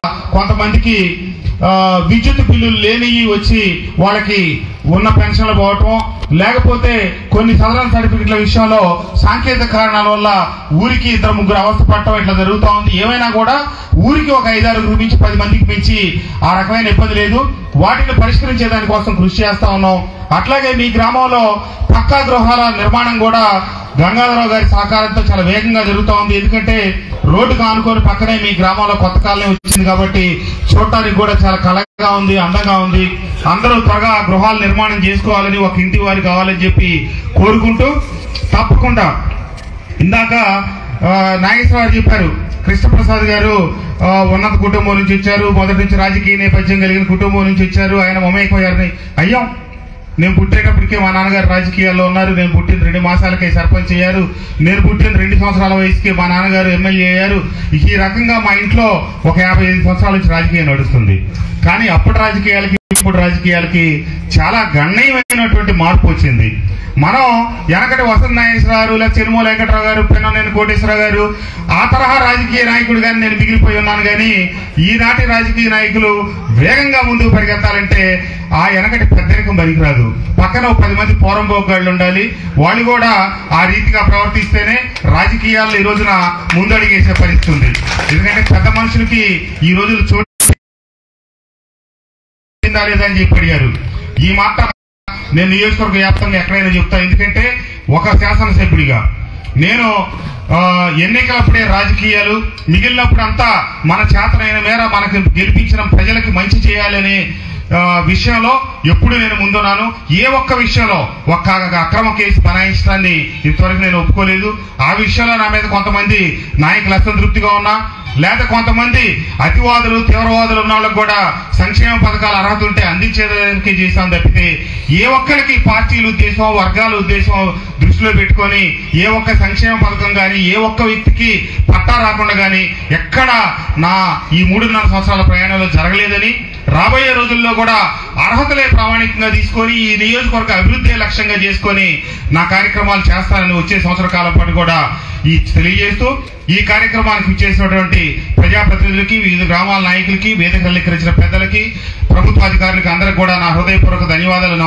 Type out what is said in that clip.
కొంతమందికి ఆ, విద్యుత్ బిల్లులు లేనివి వచ్చి వాళ్ళకి ఉన్న పెన్షన్లు పోవటం లేకపోతే కొన్ని సదరన్ సర్టిఫికెట్ల విషయంలో సాంకేతిక కారణాల వల్ల ఊరికి ఇద్దరు ముగ్గురు అవస్థ పడటం ఇట్లా జరుగుతూ ఉంది ఏమైనా కూడా ఊరికి ఒక ఐదారు మించి పది మందికి మించి ఆ రకమైన ఇబ్బంది లేదు వాటిని పరిష్కరించే దానికోసం కృషి చేస్తా ఉన్నాం అట్లాగే మీ గ్రామంలో పక్కా గృహాల నిర్మాణం కూడా గంగాధరరావు గారి సహకారంతో చాలా వేగంగా జరుగుతూ ఉంది ఎందుకంటే రోడ్డుకు ఆనుకొని పక్కనే మీ గ్రామంలో కొత్త కాలనీ వచ్చింది కాబట్టి చూడటానికి కూడా చాలా కళగా ఉంది అందంగా ఉంది అందరూ త్వరగా ఆ గృహాలు నిర్మాణం చేసుకోవాలని ఒక ఇంటి వారి కావాలని చెప్పి కోరుకుంటూ తప్పకుండా ఇందాక ఆ, నాగేశ్వరరావు చెప్పారు కృష్ణప్రసాద్ గారు ఆ, ఉన్నత కుటుంబం నుంచి వచ్చారు మొదటి నుంచి రాజకీయ నేపథ్యం కలిగిన కుటుంబం నుంచి వచ్చారు ఆయన మమేకయ్యారని అయ్యాం నేను పుట్టేటప్పటికే మా నాన్నగారు రాజకీయాల్లో ఉన్నారు నేను పుట్టిన రెండు మాసాలకే సర్పంచ్ అయ్యారు నేను పుట్టిన రెండు సంవత్సరాల వయసుకి మా నాన్నగారు ఎమ్మెల్యే అయ్యారు ఈ రకంగా మా ఇంట్లో ఒక యాభై ఐదు సంవత్సరాల నుంచి రాజకీయం నడుస్తుంది కానీ అప్పటి రాజకీయాలకి ఇప్పుడు రాజకీయాలకి చాలా గణనీయమైనటువంటి మార్పు వచ్చింది మనం వెనకటి వసంత నాగేశ్వరరావు లేదా చెరుమల వెంకటరావు గారు పెన్ననేని కోటేశ్వరరావు గారు ఆ తరహా రాజకీయ నాయకుడు కానీ నేను మిగిలిపోయి ఉన్నాను కానీ ఈనాటి రాజకీయ నాయకులు వేగంగా ముందుకు పరిగెత్తాలంటే ఆ వెనకటి పెద్దరికం పనికిరాదు పక్కన ఒక పది మంది పోరంబోగాళ్ళు ఉండాలి వాళ్ళు కూడా ఆ రీతిగా ప్రవర్తిస్తేనే రాజకీయాల్లో ఈ రోజున ముందడిగేసే పరిస్థితి ఉంది ఎందుకంటే పెద్ద మనుషులకి ఈ రోజులు చోటు ఉందా లేదా అని చెప్పి అడిగారు ఈ మాట నేను నియోజకవర్గ వ్యాప్తంగా ఎక్కడైనా చెప్తా ఎందుకంటే ఒక శాసనసభ్యుడిగా నేను ఆ, ఎన్నికలప్పుడే రాజకీయాలు మిగిలినప్పుడంతా మన చేతనైన మేర మనకు గెలిపించిన ప్రజలకి మంచి చేయాలనే ఆ, విషయంలో ఎప్పుడు నేను ముందున్నాను ఏ ఒక్క విషయంలో ఒక్క అక్రమ కేసు బనాయించడాన్ని ఇంతవరకు నేను ఒప్పుకోలేదు ఆ విషయంలో నా మీద కొంతమంది నాయకులు అసంతృప్తిగా ఉన్నా లేదా కొంతమంది అతివాదులు తీవ్రవాదులు ఉన్న వాళ్ళకు కూడా సంక్షేమ పథకాల అర్హత ఉంటే అందించేదానికి చేశాం తప్పితే ఏ ఒక్కరికి పార్టీలు ఉద్దేశం వర్గాల ఉద్దేశం దృష్టిలో పెట్టుకొని ఏ ఒక్క సంక్షేమ పథకం కానీ ఏ ఒక్క వ్యక్తికి పట్టా రాకుండా కానీ ఎక్కడ నా ఈ మూడున్నర సంవత్సరాల ప్రయాణంలో జరగలేదని రాబోయే రోజుల్లో కూడా అర్హతలే ప్రామాణికంగా తీసుకొని ఈ నియోజకవర్గ అభివృద్ధి లక్ష్యంగా చేసుకొని నా కార్యక్రమాలు చేస్తానని వచ్చే సంవత్సర కాలం పాటు కూడా ఈ తెలియజేస్తూ ఈ కార్యక్రమానికి ఇచ్చేసినటువంటి ప్రజాప్రతినిధులకి వివిధ గ్రామాల నాయకులకి వేదికలు ఎక్కిరించిన పెద్దలకి ప్రభుత్వ అధికారులకి అందరికి కూడా నా హృదయపూర్వక ధన్యవాదాలు